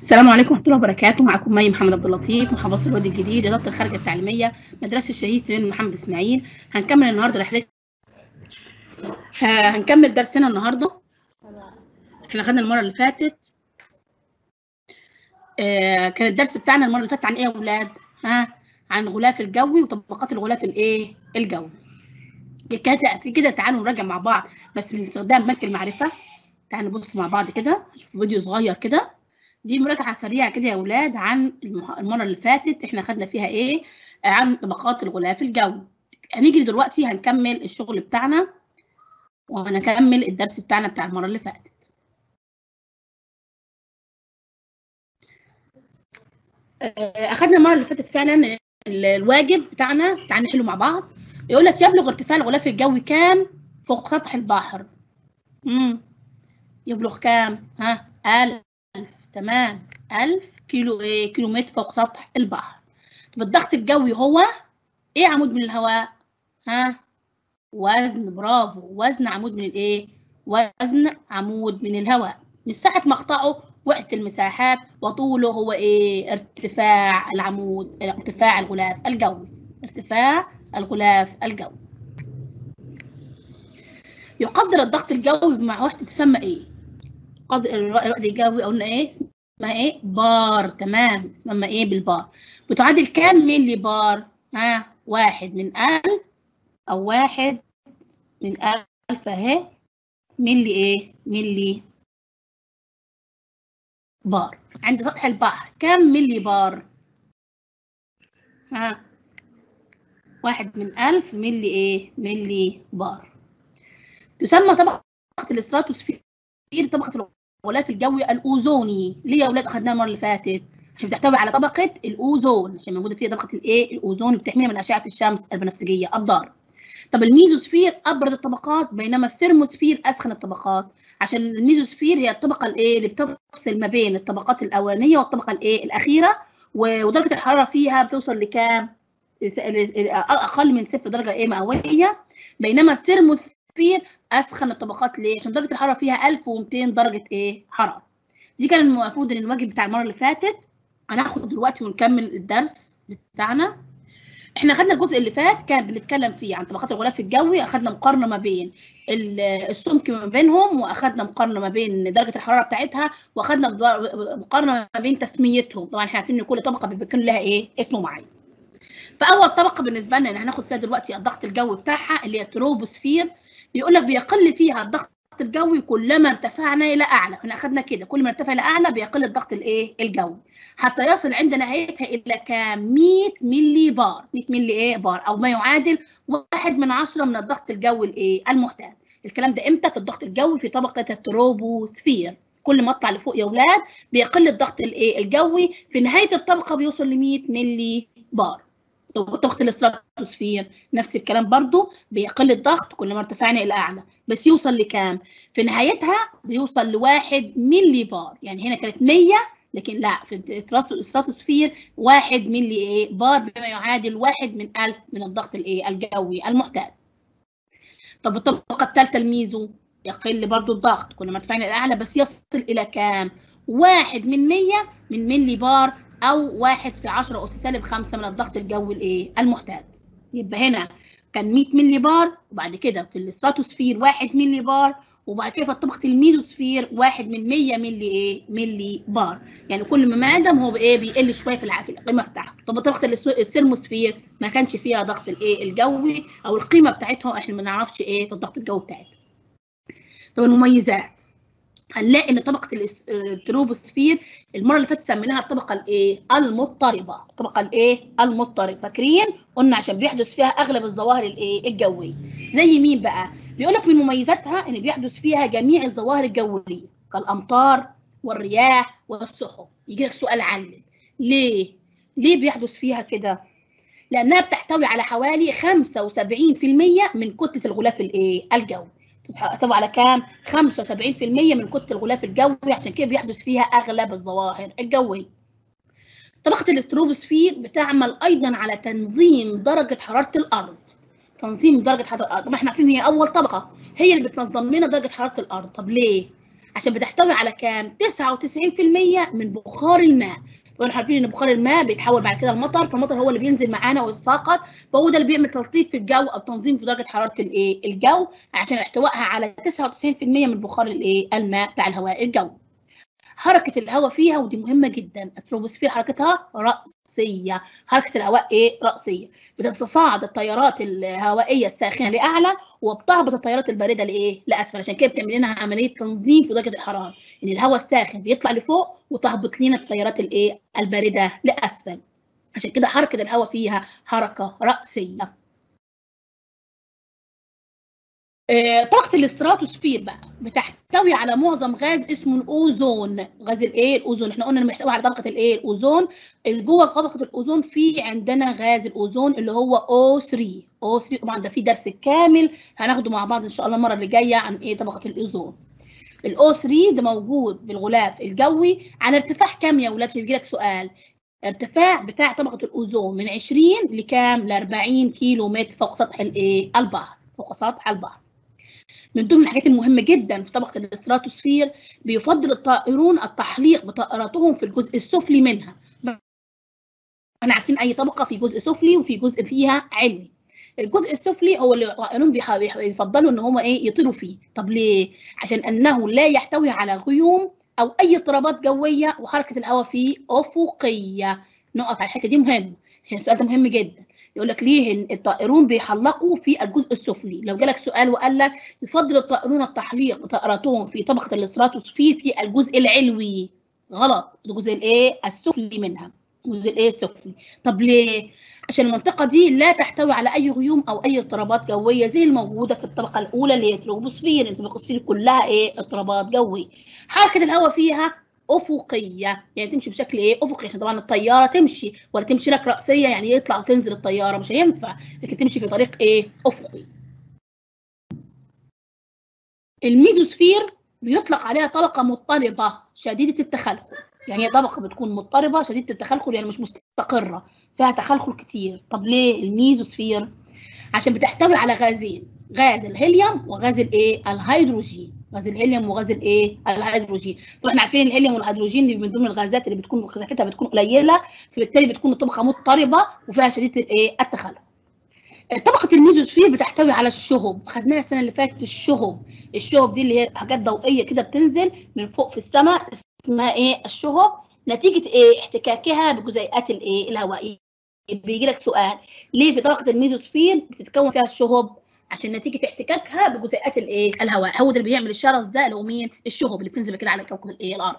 السلام عليكم ورحمه الله وبركاته معكم مي محمد عبد اللطيف محافظه الوادي الجديد اداره الخارجه التعليميه مدرسه الشهيد سليمان محمد اسماعيل هنكمل النهارده رحله ه- هنكمل درسنا النهارده احنا خدنا المره اللي فاتت آه كان الدرس بتاعنا المره اللي فاتت عن ايه يا اولاد ها عن الغلاف الجوي وطبقات الغلاف الايه الجوي كده كده تعالوا نراجع مع بعض بس من استخدام بنك المعرفه تعالوا نبص مع بعض كده نشوف فيديو صغير كده دي مراجعة سريعة كده يا أولاد عن المح- المرة اللي فاتت إحنا خدنا فيها إيه؟ عن طبقات الغلاف الجوي. هنيجي دلوقتي هنكمل الشغل بتاعنا وهنكمل الدرس بتاعنا بتاع المرة اللي فاتت. آه، أخدنا المرة اللي فاتت فعلا ال- الواجب بتاعنا تعالى نحله مع بعض. يقول لك يبلغ ارتفاع الغلاف الجوي كام فوق سطح البحر؟ امم يبلغ كام؟ ها؟ ألف تمام 1000 كيلو ايه كيلومتر فوق سطح البحر طب الضغط الجوي هو ايه عمود من الهواء ها وزن برافو وزن عمود من الايه وزن عمود من الهواء مساحة مقطعه وحدة المساحات وطوله هو ايه ارتفاع العمود ارتفاع الغلاف الجوي ارتفاع الغلاف الجوي يقدر الضغط الجوي مع وحدة تسمى ايه قدر الرائد الجوي قلنا ايه اسمها ايه بار تمام اسمها ايه بالبار بتعادل كام ملي بار ها واحد من ألف أو واحد من ألف أهي ملي ايه ملي بار عند سطح البحر كام ملي بار ها واحد من ألف ملي ايه ملي بار تسمى طبقة الاستراتوسفير طبقة الغلاف الجوي الاوزوني ليه يا اولاد اخدناها المره اللي فاتت عشان بتحتوي على طبقه الاوزون عشان موجوده فيها طبقه الايه الاوزون اللي بتحمينا من اشعه الشمس البنفسجيه الضاره طب الميزوسفير ابرد الطبقات بينما الثيرموسفير اسخن الطبقات عشان الميزوسفير هي الطبقه الايه اللي بتفصل ما بين الطبقات الاولانيه والطبقه الايه الاخيره ودرجه الحراره فيها بتوصل لكام اقل من صفر درجه ايه مئويه بينما الثيرموسفير اسخن الطبقات ليه عشان درجه الحراره فيها 1200 درجه ايه حراره دي كان المفروض ان الواجب بتاع المره اللي فاتت هناخد دلوقتي ونكمل الدرس بتاعنا احنا خدنا الجزء اللي فات كان بنتكلم فيه عن طبقات الغلاف الجوي اخدنا مقارنه ما بين السمك ما بينهم واخدنا مقارنه ما بين درجه الحراره بتاعتها واخدنا مقارنه ما بين تسميتهم طبعا احنا عارفين ان كل طبقه بيكون لها ايه اسم معين فاول طبقه بالنسبه لنا اللي هناخد فيها دلوقتي الضغط الجوي بتاعها اللي هي التروبوسفير بيقول لك بيقل فيها الضغط الجوي كلما ارتفعنا الى اعلى احنا اخذنا كده كل ما ارتفع الى اعلى بيقل الضغط الايه الجوي حتى يصل عند نهايتها الى كام 100 ملي بار 100 ملي ايه بار او ما يعادل واحد من عشرة من الضغط الجوي الايه المحتاج الكلام ده امتى في الضغط الجوي في طبقه التروبوسفير كل ما اطلع لفوق يا اولاد بيقل الضغط الايه الجوي في نهايه الطبقه بيوصل ل 100 ملي بار طبقة الاستراتوسفير نفس الكلام برضو بيقل الضغط كل ما ارتفعنا إلى أعلى بس يوصل لكام؟ في نهايتها بيوصل لواحد ملي بار يعني هنا كانت 100 لكن لا في الاستراتوسفير واحد ملي ايه بار بما يعادل واحد من ألف من الضغط الايه الجوي المحتاج طب الطبقة الثالثة الميزو يقل برضو الضغط كل ما ارتفعنا إلى أعلى بس يصل إلى كام؟ واحد من 100 من ملي بار او واحد في 10 اس سالب 5 من الضغط الجوي الايه المحتاج يبقى هنا كان 100 ملي بار وبعد كده في الاستراتوسفير 1 ملي بار وبعد كده في طبقه الميزوسفير 1 من 100 ملي ايه ملي بار يعني كل ما مادم هو بايه بيقل شويه في العافيه القيمه بتاعته طب طبقه الثيرموسفير ما كانش فيها ضغط الايه الجوي او القيمه بتاعتها احنا ما نعرفش ايه في الضغط الجوي بتاعتها طب المميزات هنلاقي ان طبقه التروبوسفير المره اللي فاتت سميناها الطبقه الايه المضطربه الطبقه الايه المضطربه فاكرين قلنا عشان بيحدث فيها اغلب الظواهر الايه الجويه زي مين بقى بيقول لك من مميزاتها ان بيحدث فيها جميع الظواهر الجويه كالامطار والرياح والسحب يجي لك سؤال علل ليه ليه بيحدث فيها كده لانها بتحتوي على حوالي 75% من كتله الغلاف الايه الجوي تحتوي على كام 75% من كتله الغلاف الجوي عشان كده بيحدث فيها اغلب الظواهر الجويه طبقه الاستروبوسفير بتعمل ايضا على تنظيم درجه حراره الارض تنظيم درجه حراره الارض طبعا احنا عارفين هي اول طبقه هي اللي بتنظم لنا درجه حراره الارض طب ليه عشان بتحتوي على كام 99% من بخار الماء طبعا عارفين ان بخار الماء بيتحول بعد كده لمطر فالمطر هو اللي بينزل معانا ويتساقط فهو ده اللي بيعمل تلطيف في الجو او تنظيم في درجه حراره الايه الجو عشان احتوائها على 99% من بخار الايه الماء بتاع الهواء الجوي حركه الهواء فيها ودي مهمه جدا التروبوسفير حركتها راسيه حركه الهواء ايه راسيه بتتصاعد التيارات الهوائيه الساخنه لاعلى وبتهبط التيارات البارده لايه لاسفل عشان كده بتعمل لنا عمليه تنظيم في درجه الحراره ان الهواء الساخن بيطلع لفوق وتهبط لنا التيارات الايه البارده لاسفل عشان كده حركه الهواء فيها حركه راسيه طبقه الاستراتوسفير بقى بتحتوي على معظم غاز اسمه الاوزون غاز الايه الاوزون احنا قلنا انه بيحتوي على طبقه الايه الاوزون جوه طبقه الاوزون في عندنا غاز الاوزون اللي هو O3 O3 طبعا ده في درس كامل هناخده مع بعض ان شاء الله المره اللي جايه عن ايه طبقه الاوزون الاو 3 ده موجود بالغلاف الجوي على ارتفاع كام يا ولاد بيجي لك سؤال ارتفاع بتاع طبقه الاوزون من 20 لكام ل 40 كيلو متر فوق سطح الايه البحر فوق سطح البحر من ضمن الحاجات المهمة جدا في طبقة الاستراتوسفير بيفضل الطائرون التحليق بطائراتهم في الجزء السفلي منها. احنا عارفين أي طبقة في جزء سفلي وفي جزء فيها علوي. الجزء السفلي هو اللي الطائرون بيفضلوا ان هم ايه يطيروا فيه، طب ليه؟ عشان انه لا يحتوي على غيوم او اي اضطرابات جوية وحركة الهواء فيه افقية. نقف على الحتة دي مهم عشان السؤال ده مهم جدا. يقول لك ليه الطائرون بيحلقوا في الجزء السفلي لو جالك سؤال وقال لك يفضل الطائرون التحليق بطائراتهم في طبقه الاستراتوسفير في الجزء العلوي غلط الجزء الايه السفلي منها الجزء الايه السفلي طب ليه عشان المنطقه دي لا تحتوي على اي غيوم او اي اضطرابات جويه زي الموجوده في الطبقه الاولى اللي هي التروبوسفير التروبوسفير كلها ايه اضطرابات جويه حركه الهواء فيها افقيه يعني تمشي بشكل ايه افقي عشان طبعا الطياره تمشي ولا تمشي لك راسيه يعني يطلع وتنزل الطياره مش هينفع لكن تمشي في طريق ايه افقي الميزوسفير بيطلق عليها طبقه مضطربه شديده التخلخل يعني هي طبقه بتكون مضطربه شديده التخلخل يعني مش مستقره فيها تخلخل كتير طب ليه الميزوسفير عشان بتحتوي على غازين غاز الهيليوم وغاز الايه الهيدروجين غاز الهيليوم وغاز الايه الهيدروجين فاحنا عارفين الهيليوم والهيدروجين دي من ضمن الغازات اللي بتكون كثافتها بتكون قليله فبالتالي بتكون الطبقه مضطربه وفيها شديده الايه التخلخل طبقه الميزوسفير بتحتوي على الشهب خدناها السنه اللي فاتت الشهب الشهب دي اللي هي حاجات ضوئيه كده بتنزل من فوق في السماء اسمها ايه الشهب نتيجه ايه احتكاكها بجزيئات الايه الهوائيه بيجي لك سؤال ليه في طبقه الميزوسفير بتتكون فيها الشهب عشان نتيجه احتكاكها بجزيئات الايه الهواء هو ده اللي بيعمل الشرس ده اللي هو مين الشهب اللي بتنزل كده على كوكب الايه الارض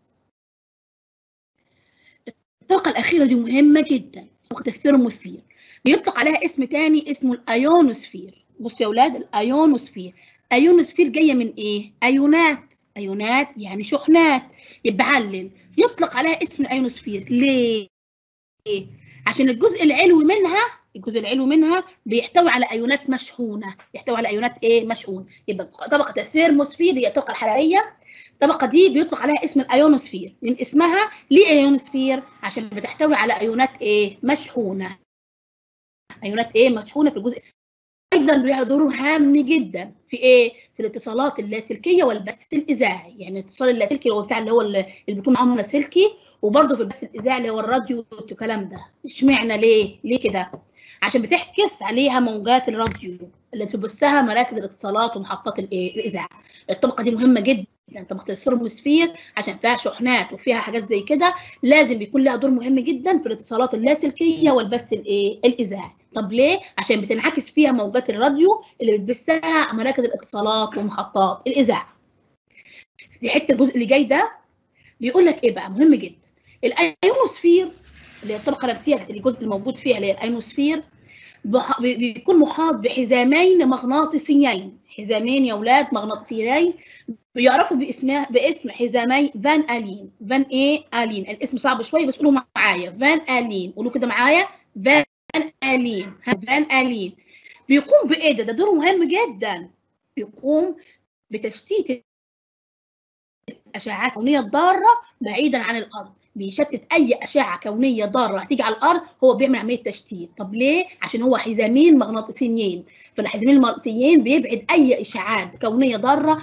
الطبقه الاخيره دي مهمه جدا طبقه الثيرموسفير بيطلق عليها اسم تاني اسمه الايونوسفير بصوا يا اولاد الايونوسفير ايونوسفير جايه من ايه ايونات ايونات يعني شحنات يبقى علل يطلق عليها اسم الايونوسفير ليه عشان الجزء العلوي منها الجزء العلوي منها بيحتوي على ايونات مشحونه يحتوي على ايونات ايه مشحون يبقى طبقه الثيرموسفير هي الطبقه الحراريه الطبقه دي بيطلق عليها اسم الايونوسفير من اسمها ليه ايونوسفير عشان بتحتوي على ايونات ايه مشحونه ايونات ايه مشحونه في الجزء ايضا لها دور هام جدا في ايه في الاتصالات اللاسلكيه والبث الاذاعي يعني الاتصال اللاسلكي اللي هو بتاع اللي هو اللي بيكون معاهم لاسلكي وبرضه في البث الاذاعي اللي هو الراديو والكلام ده اشمعنى ليه ليه كده عشان بتحكس عليها موجات الراديو اللي تبثها مراكز الاتصالات ومحطات الايه الاذاعه الطبقه دي مهمه جدا طبقه الثيرموسفير عشان فيها شحنات وفيها حاجات زي كده لازم بيكون لها دور مهم جدا في الاتصالات اللاسلكيه والبث الايه الاذاعي طب ليه عشان بتنعكس فيها موجات الراديو اللي بتبثها مراكز الاتصالات ومحطات الاذاعه دي حته الجزء اللي جاي ده بيقول لك ايه بقى مهم جدا الايونوسفير اللي هي الطبقه نفسها الجزء الموجود فيها اللي هي الايونوسفير بيكون محاط بحزامين مغناطيسيين حزامين يا اولاد مغناطيسيين بيعرفوا باسمه باسم حزامي فان الين فان ايه الين الاسم صعب شويه بس قولوا معايا فان الين قولوا كده معايا فان الين فان الين بيقوم بايه ده ده دوره مهم جدا بيقوم بتشتيت الاشعاعات الكونيه الضاره بعيدا عن الارض بيشتت اي اشعه كونيه ضاره هتيجي على الارض هو بيعمل عمليه تشتيت طب ليه عشان هو حزامين مغناطيسيين فالحزامين المغناطيسيين بيبعد اي اشعاعات كونيه ضاره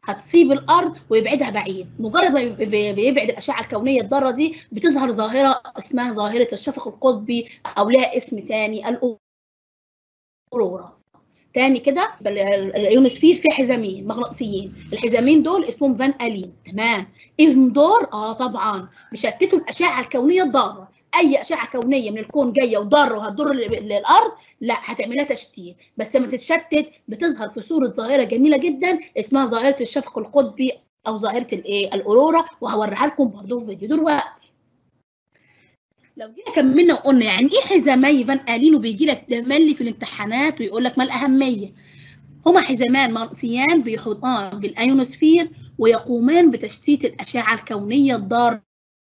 هتصيب الارض ويبعدها بعيد مجرد ما بيبعد الاشعه الكونيه الضاره دي بتظهر ظاهره اسمها ظاهره الشفق القطبي او لها اسم تاني الاورورا تاني كده الايونوسفير فيها حزامين مغناطيسيين الحزامين دول اسمهم فان الين تمام ايه دور اه طبعا بيشتتوا الاشعه الكونيه الضاره اي اشعه كونيه من الكون جايه وضاره وهتضر للارض لا هتعملها تشتيت بس لما تتشتت بتظهر في صوره ظاهره جميله جدا اسمها ظاهره الشفق القطبي او ظاهره الايه الاورورا وهوريها لكم برضه في فيديو دلوقتي لو جينا كملنا وقلنا يعني ايه حزامي فان الين وبيجي لك تملي في الامتحانات ويقول لك ما الاهميه هما حزامان مغناطيسيان بيحيطان بالايونوسفير ويقومان بتشتيت الاشعه الكونيه الضاره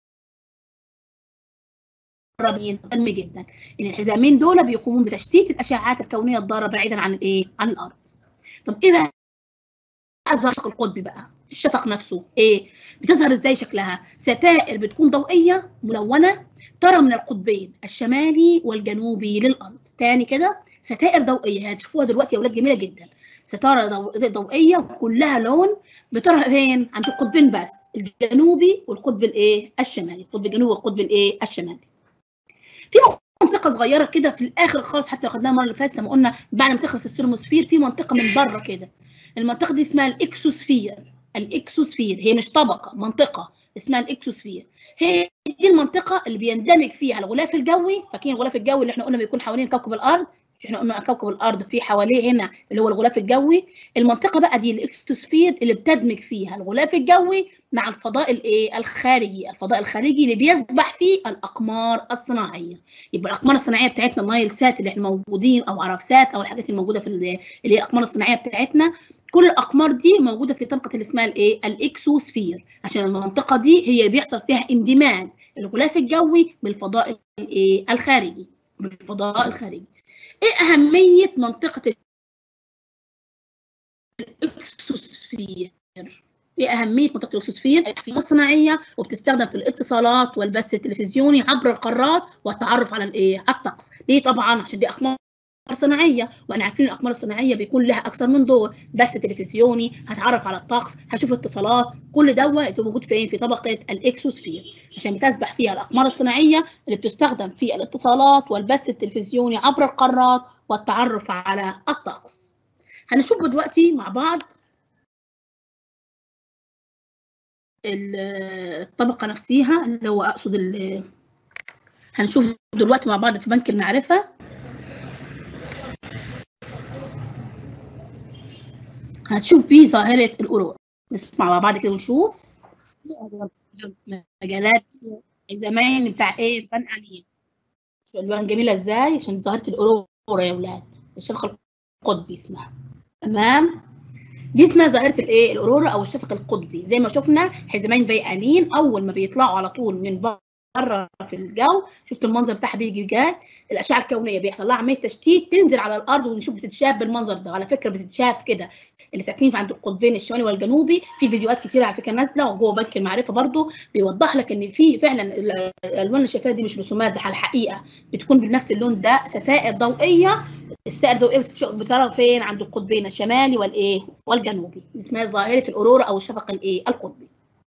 مهم جدا ان الحزامين دول بيقومون بتشتيت الاشعاعات الكونيه الضاره بعيدا عن الايه عن الارض طب ايه بقى الشفق القطبي بقى الشفق نفسه ايه بتظهر ازاي شكلها ستائر بتكون ضوئيه ملونه ترى من القطبين الشمالي والجنوبي للارض تاني كده ستائر ضوئيه هتشوفوها دلوقتي يا اولاد جميله جدا ستاره ضوئيه كلها لون بترى فين عند القطبين بس الجنوبي والقطب الايه الشمالي القطب الجنوبي والقطب الايه الشمالي في منطقه صغيره كده في الاخر خالص حتى خدناها المره اللي فاتت لما قلنا بعد ما تخلص السيرموسفير في منطقه من بره كده المنطقه دي اسمها الاكسوسفير الاكسوسفير هي مش طبقه منطقه اسمها الاكسوسفير هي دي المنطقه اللي بيندمج فيها الغلاف الجوي فاكرين الغلاف الجوي اللي احنا قلنا بيكون حوالين كوكب الارض احنا قلنا كوكب الارض في حواليه هنا اللي هو الغلاف الجوي المنطقه بقى دي الاكسوسفير اللي بتدمج فيها الغلاف الجوي مع الفضاء الايه الخارجي الفضاء الخارجي اللي بيسبح فيه الاقمار الصناعيه يبقى الاقمار الصناعيه بتاعتنا النايل سات اللي احنا موجودين او عرفسات او الحاجات الموجوده في اللي هي الاقمار الصناعيه بتاعتنا كل الاقمار دي موجوده في طبقه اللي اسمها الايه الاكسوسفير عشان المنطقه دي هي اللي بيحصل فيها اندماج الغلاف الجوي بالفضاء الايه الخارجي بالفضاء الخارجي ايه اهميه منطقه الاكسوسفير ايه اهميه منطقه الاكسوسفير في الصناعيه وبتستخدم في الاتصالات والبث التلفزيوني عبر القارات والتعرف على الايه الطقس ليه طبعا عشان دي اقمار صناعيه وانا عارفين الاقمار الصناعيه بيكون لها اكثر من دور بث تلفزيوني هتعرف على الطقس هشوف اتصالات كل دوت موجود فين في طبقه الاكسوسفير عشان بتسبح فيها الاقمار الصناعيه اللي بتستخدم في الاتصالات والبث التلفزيوني عبر القارات والتعرف على الطقس هنشوف دلوقتي مع بعض الطبقه نفسها اللي هو اقصد هنشوف دلوقتي مع بعض في بنك المعرفه هتشوف فيه ظاهرة الأورورا نسمع مع بعض كده ونشوف مجالات زمان بتاع ايه فن عليه الوان جميلة ازاي عشان ظاهرة الأورورا يا ولاد الشفق القطبي اسمها تمام دي اسمها ظاهرة الايه الأورورا أو الشفق القطبي زي ما شفنا حزامين فيقالين أول ما بيطلعوا على طول من بره في الجو شفت المنظر بتاعها بيجي جاي الاشعه الكونيه بيحصل لها عمليه تشتيت تنزل على الارض ونشوف بتتشاف بالمنظر ده على فكره بتتشاف كده اللي ساكنين عند القطبين الشمالي والجنوبي في فيديوهات كتير على فكره نازله وجوه بنك المعرفه برضو بيوضح لك ان في فعلا الالوان اللي شايفاها دي مش رسومات ده على الحقيقه بتكون بنفس اللون ده ستائر ضوئيه الستائر الضوئيه بترى فين عند القطبين الشمالي والايه والجنوبي اسمها ظاهره الاورورا او الشفق الايه القطبي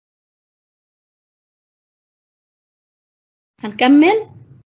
هنكمل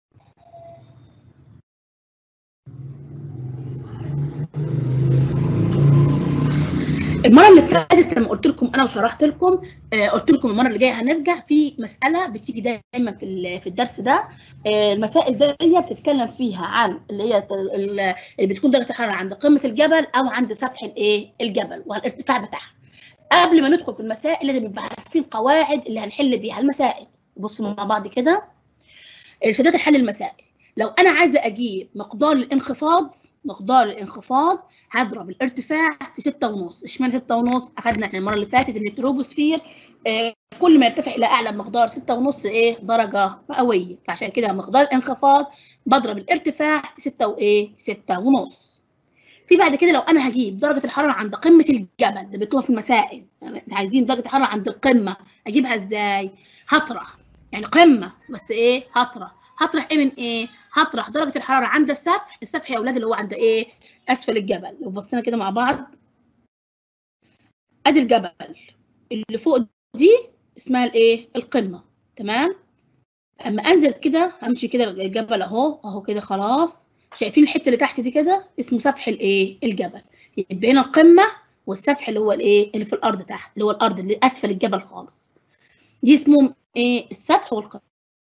المره اللي فاتت لما قلت لكم انا وشرحت لكم آه قلت لكم المره اللي جايه هنرجع في مساله بتيجي دايما في في الدرس ده آه المسائل دي بتتكلم فيها عن اللي هي اللي بتكون درجه الحراره عند قمه الجبل او عند سطح الايه الجبل والارتفاع بتاعها قبل ما ندخل في المسائل لازم نبقى عارفين قواعد اللي هنحل بيها المسائل بصوا مع بعض كده ارشادات الحل المسائي لو انا عايزه اجيب مقدار الانخفاض مقدار الانخفاض هضرب الارتفاع في 6 ونص اشمعنى 6 ونص اخذنا احنا المره اللي فاتت ان التروبوسفير آه كل ما يرتفع الى اعلى مقدار 6 ونص ايه درجه مئويه فعشان كده مقدار الانخفاض بضرب الارتفاع في 6 وايه في 6 ونص في بعد كده لو انا هجيب درجه الحراره عند قمه الجبل اللي بتوها في المسائل عايزين درجه الحراره عند القمه اجيبها ازاي هطرح يعني قمه بس ايه هطرح هطرح ايه من ايه هطرح درجه الحراره عند السفح السفح يا اولاد اللي هو عند ايه اسفل الجبل لو بصينا كده مع بعض ادي الجبل اللي فوق دي اسمها الايه القمه تمام اما انزل كده امشي كده الجبل اهو اهو كده خلاص شايفين الحته اللي تحت دي كده اسمه سفح الايه الجبل يبقى هنا القمه والسفح اللي هو الايه اللي في الارض تحت اللي هو الارض اللي اسفل الجبل خالص دي اسمهم ايه السفح والقمه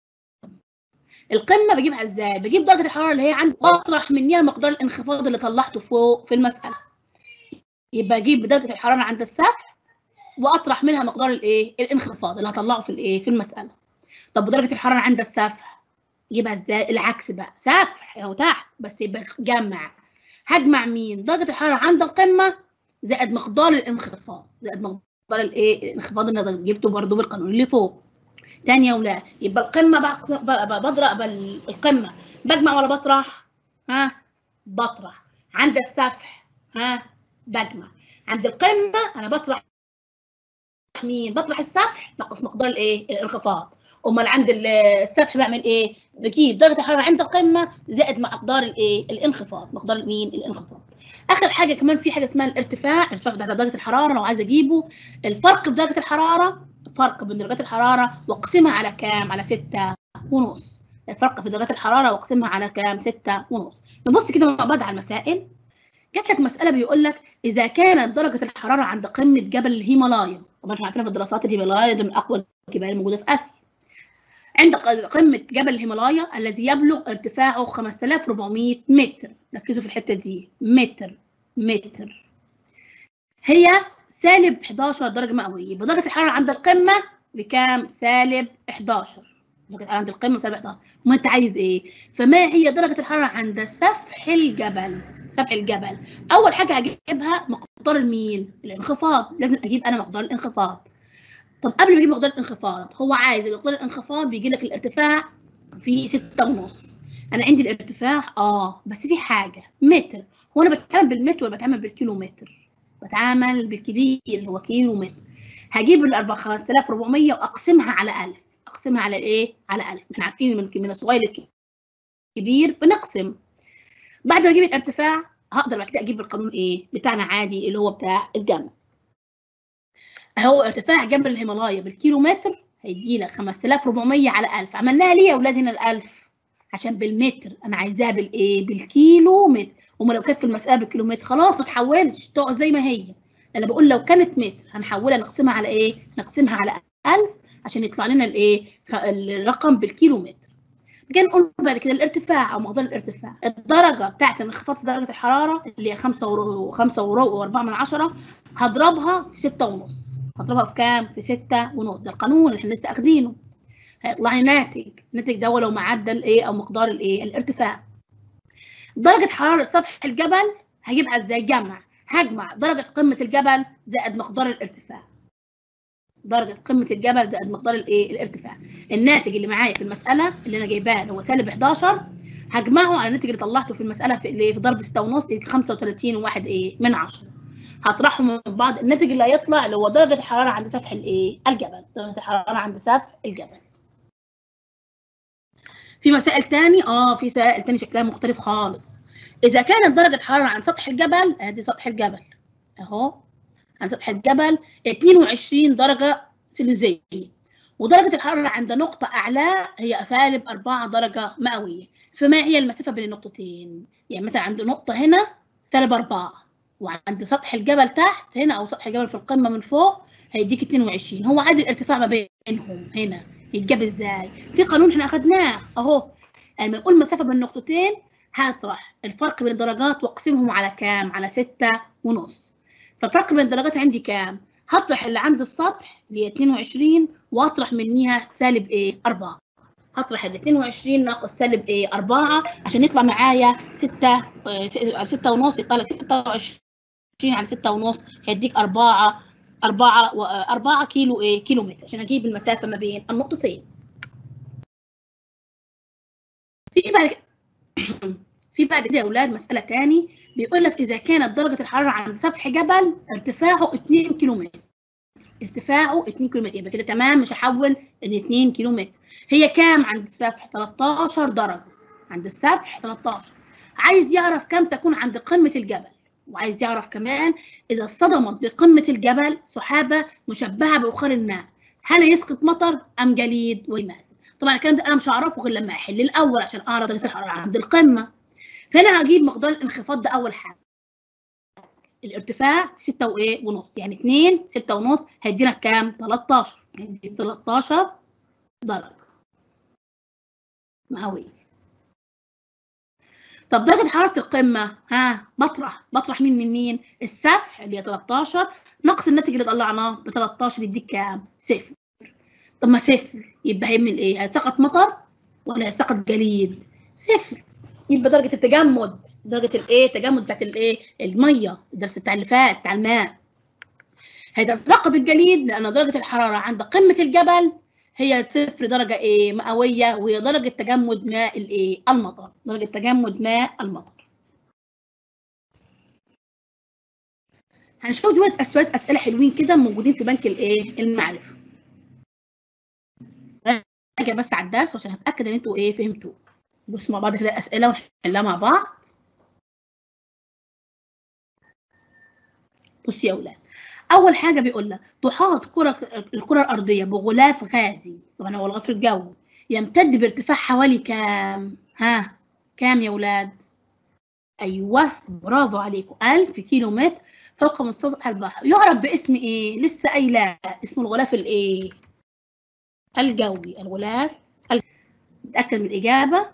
القمه بجيبها ازاي بجيب درجه الحراره اللي هي عندي واطرح منها مقدار الانخفاض اللي طلعته فوق في المساله يبقى اجيب درجه الحراره عند السفح واطرح منها مقدار الايه الانخفاض اللي هطلعه في الايه في المساله طب درجه الحراره عند السفح يبقى ازاي العكس بقى سفح اهو تحت بس يبقى جمع هجمع مين درجه الحراره عند القمه زائد مقدار الانخفاض زائد مقدار الايه الانخفاض اللي أنا جبته برضو بالقانون اللي فوق تاني يا ولاد يبقى القمه بقى بضرب القمه بجمع ولا بطرح ها بطرح عند السفح ها بجمع عند القمه انا بطرح مين بطرح السفح ناقص مقدار الايه الانخفاض امال عند السفح بعمل ايه بجيب درجه الحراره عند القمه زائد مقدار الايه الانخفاض مقدار مين الانخفاض اخر حاجه كمان في حاجه اسمها الارتفاع الارتفاع بتاع درجه الحراره لو عايز اجيبه الفرق في درجه الحراره فرق بين درجات الحراره واقسمها على كام على 6 ونص الفرق في درجات الحراره واقسمها على كام 6 ونص نبص كده مع بعض على المسائل جات لك مساله بيقول لك اذا كانت درجه الحراره عند قمه جبل الهيمالايا طبعا احنا عارفين في الدراسات الهيمالايا ده من اقوى الجبال الموجوده في اسيا عند قمة جبل الهيمالايا الذي يبلغ ارتفاعه 5400 متر ركزوا في الحتة دي متر متر هي سالب 11 درجة مئوية يبقى درجة الحرارة عند القمة بكام؟ سالب 11 درجة الحرارة عند القمة سالب 11 ما أنت عايز إيه؟ فما هي درجة الحرارة عند سفح الجبل؟ سفح الجبل أول حاجة هجيبها مقدار المين؟ الانخفاض لازم أجيب أنا مقدار الانخفاض طب قبل ما اجيب مقدار الانخفاض هو عايز مقدار الانخفاض بيجي لك الارتفاع في ستة ونص انا عندي الارتفاع اه بس في حاجه متر هو انا بتعامل بالمتر ولا بتعامل بالكيلو متر بتعامل بالكبير اللي هو كيلو متر هجيب ال 5400 واقسمها على 1000 اقسمها على ايه على 1000 احنا عارفين من من الصغير للكبير بنقسم بعد ما اجيب الارتفاع هقدر بعد كده اجيب القانون ايه بتاعنا عادي اللي هو بتاع الجمع اهو ارتفاع جبل الهيمالايا بالكيلو متر هيدي لك 5400 على 1000 عملناها ليه يا اولاد هنا ال1000 عشان بالمتر انا عايزاها بالايه بالكيلو متر وما لو كانت في المساله بالكيلو متر خلاص ما تحولش تقعد زي ما هي انا بقول لو كانت متر هنحولها نقسمها على ايه نقسمها على 1000 عشان يطلع لنا الايه الرقم بالكيلو متر كده نقول بعد كده الارتفاع او مقدار الارتفاع الدرجه بتاعت انخفاض في درجه الحراره اللي هي 5 و5 و4 من 10 هضربها في 6 ونص هضربها في كام؟ في 6 ونص ده القانون اللي احنا لسه اخدينه هيطلع لي ناتج الناتج ده لو معدل ايه او مقدار الايه الارتفاع درجه حراره سطح الجبل هجيبها ازاي جمع هجمع درجه قمه الجبل زائد مقدار الارتفاع درجه قمه الجبل زائد مقدار الايه الارتفاع الناتج اللي معايا في المساله اللي انا جايباه هو سالب 11 هجمعه على الناتج اللي طلعته في المساله في اللي في ضرب 6 ونص 35 واحد ايه من 10 هطرحهم من بعض الناتج اللي هيطلع اللي هو درجه الحراره عند سفح الايه الجبل درجه الحراره عند سفح الجبل في مسائل تاني اه في مسائل تاني شكلها مختلف خالص اذا كانت درجه حراره عند سطح الجبل ادي سطح الجبل اهو عند سطح الجبل 22 درجه سليزيه ودرجه الحراره عند نقطه اعلى هي سالب 4 درجه مئويه فما هي المسافه بين النقطتين يعني مثلا عند نقطه هنا سالب 4 وعند سطح الجبل تحت هنا او سطح الجبل في القمه من فوق هيديك 22 هو عايز الارتفاع ما بينهم هنا يتجاب ازاي في قانون احنا اخدناه اهو لما يقول مسافه بين النقطتين هطرح الفرق بين الدرجات واقسمهم على كام على 6 ونص فالفرق بين الدرجات عندي كام هطرح اللي عند السطح اللي هي 22 واطرح منيها سالب ايه 4 هطرح ال 22 ناقص سالب ايه 4 عشان يطلع معايا 6 6 ونص يطلع 26 على 6 ونص هيديك 4 4 4 كيلو ايه كيلو متر عشان اجيب المسافه ما بين النقطتين في بعد في بعد كده يا اولاد مساله تاني بيقول لك اذا كانت درجه الحراره عند سفح جبل ارتفاعه 2 كيلو متر ارتفاعه 2 كيلو متر يبقى كده تمام مش هحول ل 2 كيلو متر هي كام عند السفح 13 درجه عند السفح 13 عايز يعرف كم تكون عند قمه الجبل وعايز يعرف كمان اذا اصطدمت بقمه الجبل سحابه مشبهه ببخار الماء هل يسقط مطر ام جليد ولماذا طبعا الكلام ده انا مش هعرفه غير لما احل الاول عشان اعرف درجه الحراره عند القمه فانا هجيب مقدار الانخفاض ده اول حاجه الارتفاع 6 وايه ونص يعني 2 6 ونص هيدينا كام 13 هيدي 13 درجه مئويه طب درجه حراره القمه ها بطرح بطرح مين من مين السفح اللي هي 13 ناقص الناتج اللي طلعناه ب 13 يديك كام صفر طب ما صفر يبقى هيعمل ايه هيسقط مطر ولا هيسقط جليد صفر يبقى درجه التجمد درجه الايه التجمد بتاعت الايه الميه الدرس بتاع اللي فات بتاع الماء هيتساقط الجليد لان درجه الحراره عند قمه الجبل هي صفر درجه ايه مئويه وهي درجه تجمد ماء الايه المطر درجه تجمد ماء المطر هنشوف دلوقتي شويه اسئله حلوين كده موجودين في بنك الايه المعرفه راجع بس على الدرس عشان هتاكد ان انتوا ايه فهمتوه بصوا مع بعض كده الاسئله ونحلها مع بعض بصوا يا اولاد اول حاجه بيقول لك تحاط كره الكره الارضيه بغلاف غازي طبعا هو الغلاف الجوي يمتد بارتفاع حوالي كام ها كام يا اولاد ايوه برافو عليكم 1000 كيلو متر فوق مستوى سطح البحر يعرف باسم ايه لسه قايله اسمه الغلاف الايه الجوي الغلاف نتاكد من الاجابه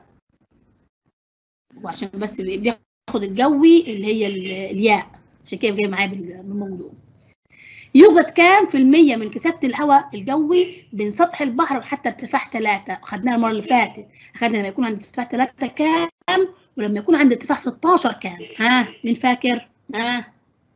وعشان بس بياخد الجوي اللي هي الياء عشان كده جاي معايا بالموضوع يوجد كام في المية من كثافة الهواء الجوي بين سطح البحر وحتى ارتفاع 3 خدناها المرة اللي فاتت خدنا لما يكون عند ارتفاع 3 كام ولما يكون عند ارتفاع 16 كام ها مين فاكر ها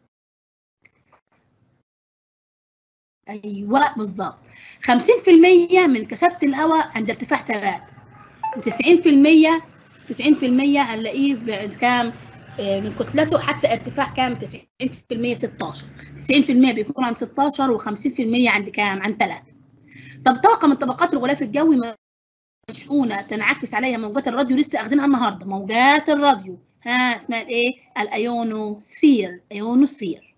ايوه بالظبط 50% من كثافة الهواء عند ارتفاع 3 و90% 90% هنلاقيه بكام من كتلته حتى ارتفاع كام 90% 16 90% بيكون عند 16 و50% عند كام عند 3 طب طبقه من طبقات الغلاف الجوي مشحونه تنعكس عليها موجات الراديو لسه اخدينها النهارده موجات الراديو ها اسمها ايه الايونوسفير ايونوسفير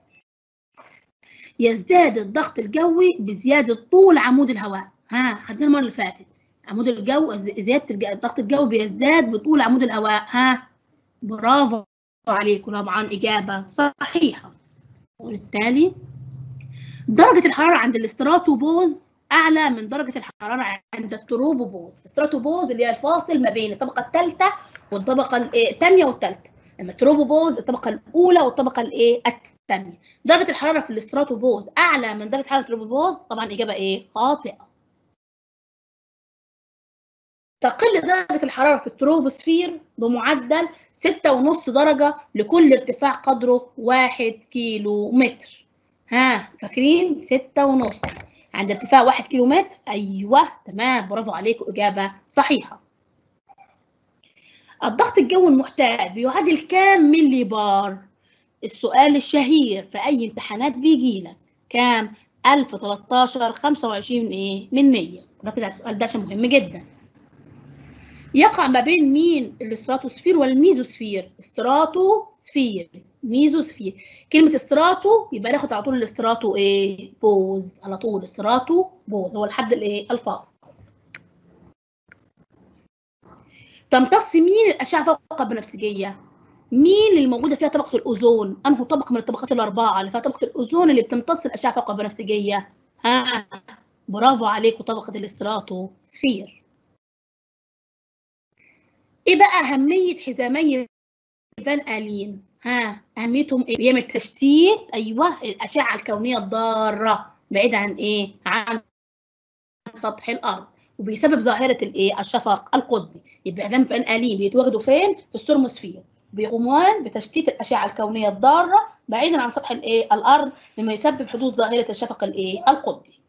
يزداد الضغط الجوي بزياده طول عمود الهواء ها خدناها المره اللي فاتت عمود الجو زياده الضغط الجوي بيزداد بطول عمود الهواء ها برافو عليكم طبعا اجابه صحيحه وبالتالي درجه الحراره عند الاستراتوبوز اعلى من درجه الحراره عند التروبوبوز الاستراتوبوز اللي هي الفاصل ما بين الطبقه الثالثه والطبقه الثانيه والثالثه اما التروبوبوز الطبقه الاولى والطبقه الايه الثانيه درجه الحراره في الاستراتوبوز اعلى من درجه حراره التروبوبوز طبعا اجابه ايه خاطئه تقل درجة الحرارة في التروبوسفير بمعدل 6.5 درجة لكل ارتفاع قدره 1 كيلو متر. ها فاكرين؟ 6.5 عند ارتفاع 1 كيلو متر؟ أيوه تمام برافو عليكم إجابة صحيحة. الضغط الجوي المحتاج بيعادل كام ملي بار؟ السؤال الشهير في أي امتحانات بيجي لك كام؟ 1013 25 ايه؟ من 100. ركز على السؤال ده عشان مهم جدا. يقع ما بين مين الاستراتوسفير والميزوسفير استراتوسفير ميزوسفير كلمة استراتو يبقى ناخد على طول الاستراتو ايه بوز على طول استراتو بوز هو الحد الايه الفاصل تمتص مين الأشعة فوق البنفسجية مين اللي موجودة فيها طبقة الأوزون أنه طبقة من الطبقات الأربعة اللي فيها طبقة الأوزون اللي بتمتص الأشعة فوق البنفسجية ها برافو عليكم طبقة الاستراتوسفير ايه بقى اهميه حزامي فان الين ها اهميتهم ايه بيعمل تشتيت ايوه الاشعه الكونيه الضاره بعيد عن ايه عن سطح الارض وبيسبب ظاهره الايه الشفق القطبي يبقى اذا فان الين بيتواجدوا فين في السرموسفير بيقومون بتشتيت الاشعه الكونيه الضاره بعيدا عن سطح الايه الارض مما يسبب حدوث ظاهره الشفق الايه القطبي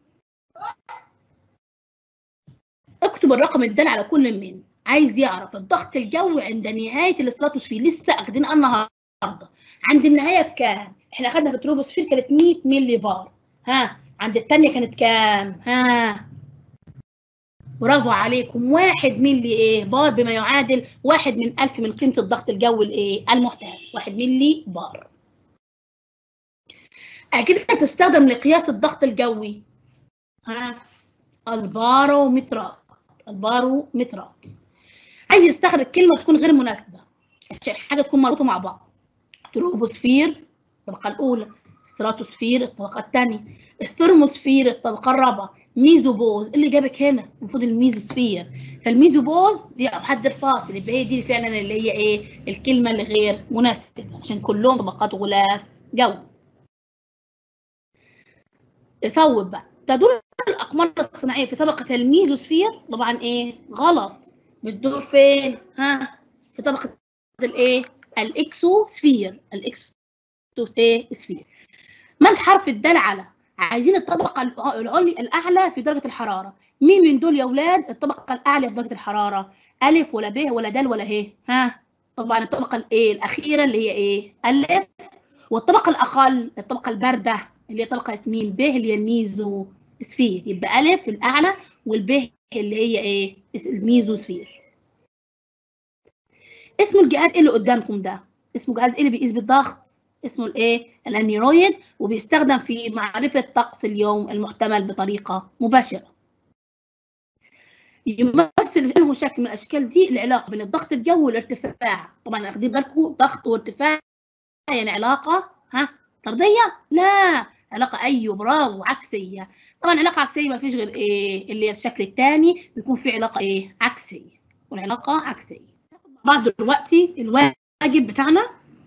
اكتب الرقم الدال على كل من عايز يعرف الضغط الجوي عند نهايه الاستراتوسفير لسه اخدين النهارده عند النهايه بكام؟ احنا اخدنا في التروبوسفير كانت 100 ملي بار ها عند الثانيه كانت كام؟ ها برافو عليكم واحد ملي ايه بار بما يعادل واحد من ألف من قيمة الضغط الجوي الايه المحتاج واحد ملي بار أكيد تستخدم لقياس الضغط الجوي ها البارومترات البارومترات عايز يستخرج كلمة تكون غير مناسبة عشان حاجة تكون مربوطة مع بعض تروبوسفير الطبقة الأولى ستراتوسفير الطبقة الثانية الثرموسفير الطبقة الرابعة ميزوبوز اللي جابك هنا المفروض الميزوسفير فالميزوبوز دي حد الفاصل يبقى هي دي فعلا اللي هي ايه الكلمة اللي غير مناسبة عشان كلهم طبقات غلاف جو ثوب بقى تدور الأقمار الصناعية في طبقة الميزوسفير طبعا ايه غلط بتدور فين ها في طبقة الايه الاكسوسفير الاكسو ايه سفير ما الحرف الدال على عايزين الطبقة العليا الأعلى في درجة الحرارة مين من دول يا أولاد الطبقة الأعلى في درجة الحرارة ألف ولا ب ولا د ولا ه ها طبعا الطبقة الإيه الأخيرة اللي هي إيه ألف والطبقة الأقل الطبقة الباردة اللي هي طبقة مين ب اللي هي الميزو سفير يبقى ألف الأعلى والب اللي هي إيه الميزو سفير اسم الجهاز إيه اللي قدامكم ده اسمه جهاز إيه اللي بيقيس بالضغط اسمه الايه الانيرويد وبيستخدم في معرفه طقس اليوم المحتمل بطريقه مباشره يمثل له شكل من الاشكال دي العلاقه بين الضغط الجوي والارتفاع طبعا واخدين بالكم ضغط وارتفاع يعني علاقه ها طرديه لا علاقه ايوه برافو عكسيه طبعا علاقه عكسيه ما فيش غير ايه اللي هي الشكل الثاني بيكون في علاقه ايه عكسيه والعلاقه عكسيه بعض دلوقتي الواجب بتاعنا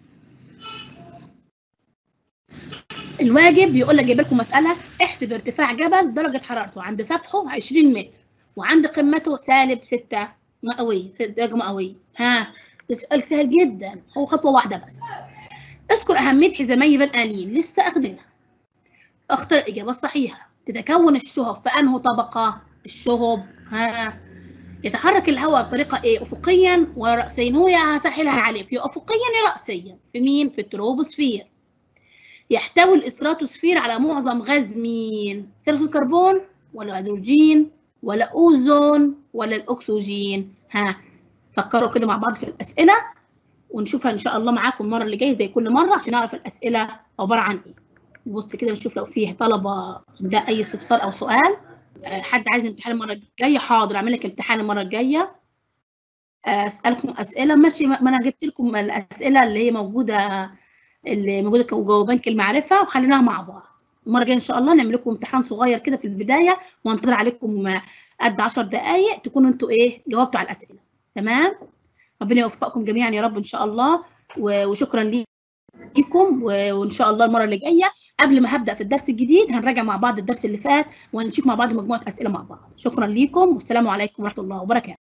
الواجب بيقول لك جايب لكم مساله احسب ارتفاع جبل درجه حرارته عند سفحه 20 متر وعند قمته سالب 6 مئويه درجه مئويه ها ده سؤال سهل جدا هو خطوه واحده بس اذكر اهميه حزامي بن آلين لسه اخدينها اختر الاجابه الصحيحه تتكون الشهب في انه طبقه الشهب ها يتحرك الهواء بطريقه ايه افقيا وراسيا هو هسهلها عليك يا افقيا يا راسيا في مين في التروبوسفير يحتوي الاستراتوسفير على معظم غاز مين؟ ثاني الكربون ولا هيدروجين ولا اوزون ولا الاكسجين؟ ها فكروا كده مع بعض في الاسئله ونشوفها ان شاء الله معاكم المره اللي جايه زي كل مره عشان نعرف الاسئله عباره عن ايه. نبص كده نشوف لو فيه طلبه ده اي استفسار او سؤال حد عايز امتحان المره الجايه حاضر اعمل لك امتحان المره الجايه اسالكم اسئله ماشي ما انا جبت لكم الاسئله اللي هي موجوده اللي موجوده جوه بنك المعرفه وحليناها مع بعض المره الجايه ان شاء الله نعمل لكم امتحان صغير كده في البدايه وانتظر عليكم قد 10 دقائق تكونوا انتوا ايه جاوبتوا على الاسئله تمام ربنا يوفقكم جميعا يا رب ان شاء الله وشكرا ليكم وان شاء الله المره اللي جايه قبل ما هبدا في الدرس الجديد هنراجع مع بعض الدرس اللي فات ونشوف مع بعض مجموعه اسئله مع بعض شكرا ليكم والسلام عليكم ورحمه الله وبركاته